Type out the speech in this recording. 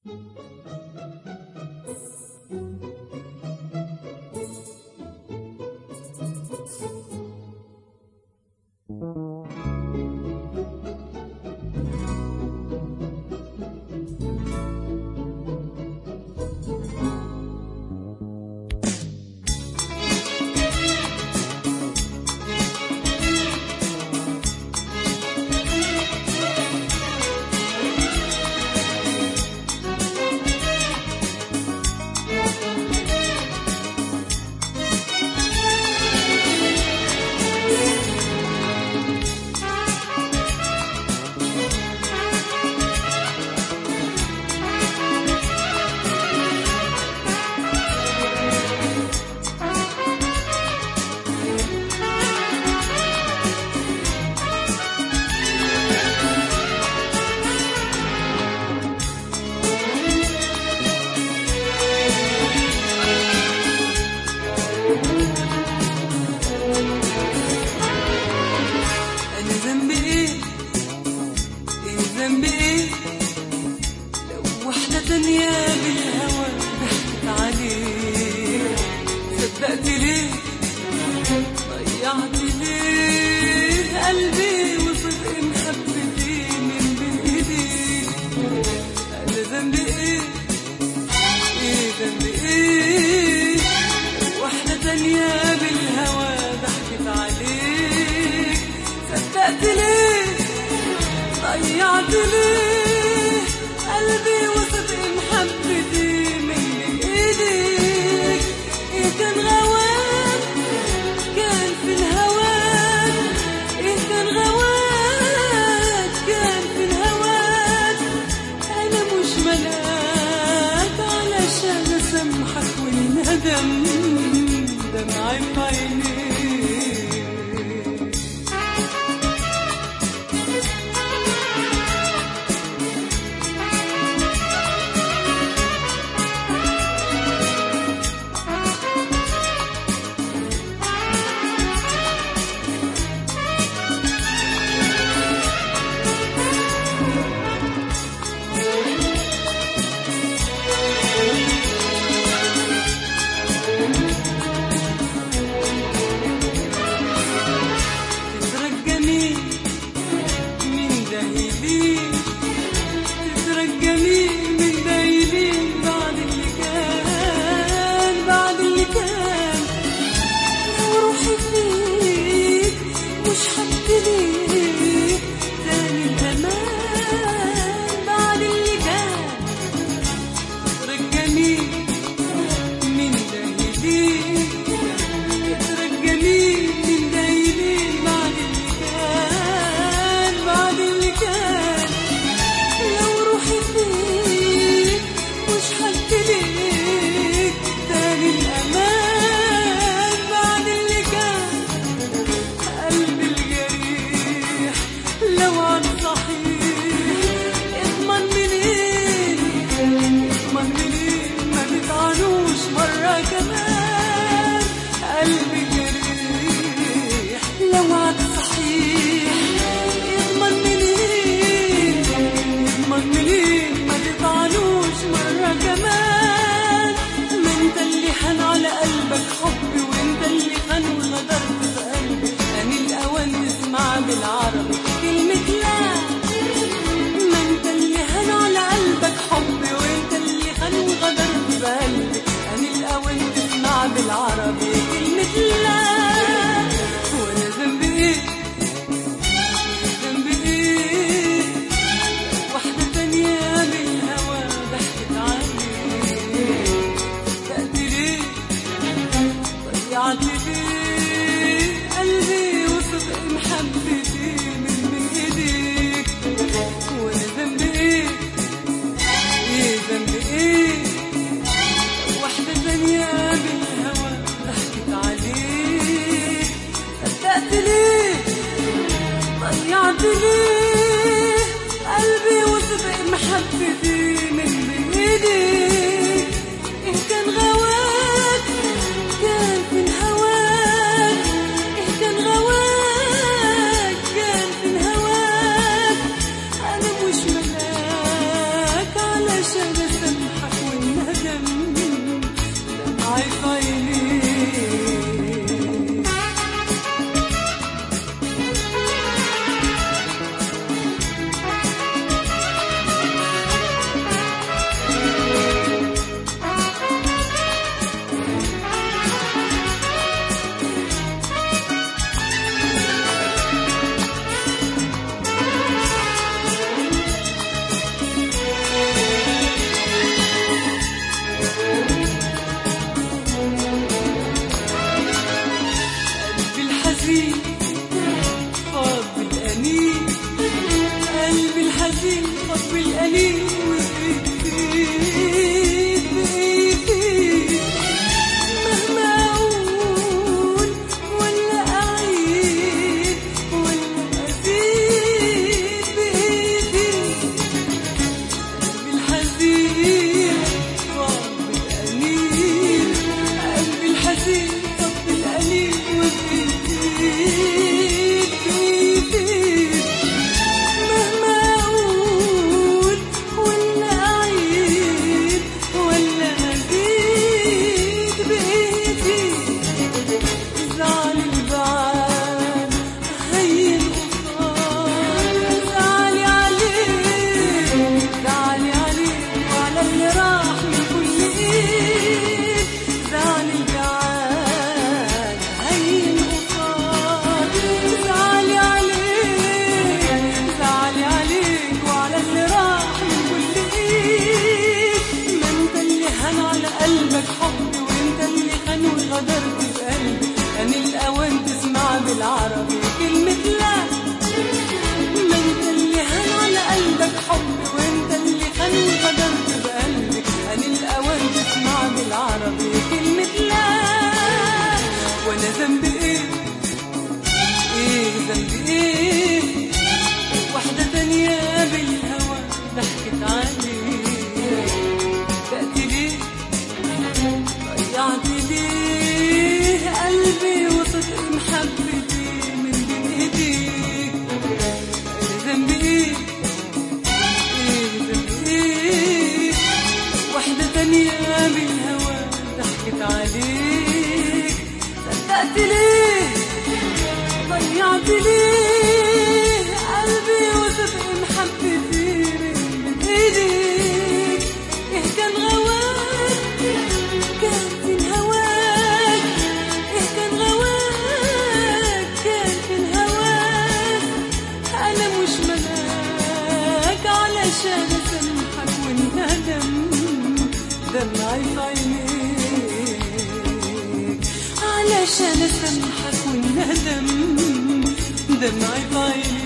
أنا ذنبي إيه؟ إيه ذنبي إيه؟ لو واحدة تانية بالهوى ضحكت عليه صدقت ليه؟ ضيعت ليه قلبي وصدق محبتي من بين إيديك أنا ذنبي إيه؟ إيه ذنبي إيه؟ لو واحدة تانية بالهوى ضحكت عليك صدقت ليه ضيعت ليه قلبي وصدق محبتي من ايديك ايه كان غواك كان في الهواك ايه كان غواك كان في الهواك انا مش ملاك علشان اسامحك والندم دمعي في عينيك تترجمي من دهيلين تترجمي من دهيلين بعد اللي كان بعد اللي كان لو روحي فيك مش هبتليك تاني الأمان بعد اللي كان تترجمي من دهيلين تترجمي من دايلين بعد اللي كان بعد اللي كان لو روحي فيك مش هديلك تاني الأمان بعد اللي كان قلبي الجريح لو عن صحيح اضمن منين اضمن منين ما تتعنوش مرة كمان قلبي جريح لو عن صحيح اضمن منين اضمن منين ما تتعنوش مرة كمان ما انت اللي حن على قلبك حبي وانت اللي حن وغدرت بقلبي أنا الأوان تسمع بالعربي كلمة لا ما انت اللي هن على قلبك حبي وانت اللي هن وغدرت بقلبي أنا الأوان تسمع بالعربي كلمة لا وانا ذنبي ايه ذنبي ايه واحدة تانية بالهوى ضحكت عليك تأتي ليه ضيعت ليه قلبي وصدق محبتي من من ايديك وانا ذنبي ايه ايه ذنبي ايه واحدة تانية بالهوى ضحكت عليك صدقت ليه ضيعت ليه قلبي وصدق محبتي من بين ايديك ان كان غواك كان في الهواك ان كان غواك كان في الهواك انا مش ملاك علشان اسامحك دنيا بالهوى ضحكت عليك صدقت ليه ضيعت ليه قلبي وصدق محبتي من ايديك ايه كان غواك كان فين هواك ايه كان غواك كان فين هواك انا مش ملاك علشان اسامحك والندم دمعي في عينيك علشان اسامحك والندم دمعي في عينيك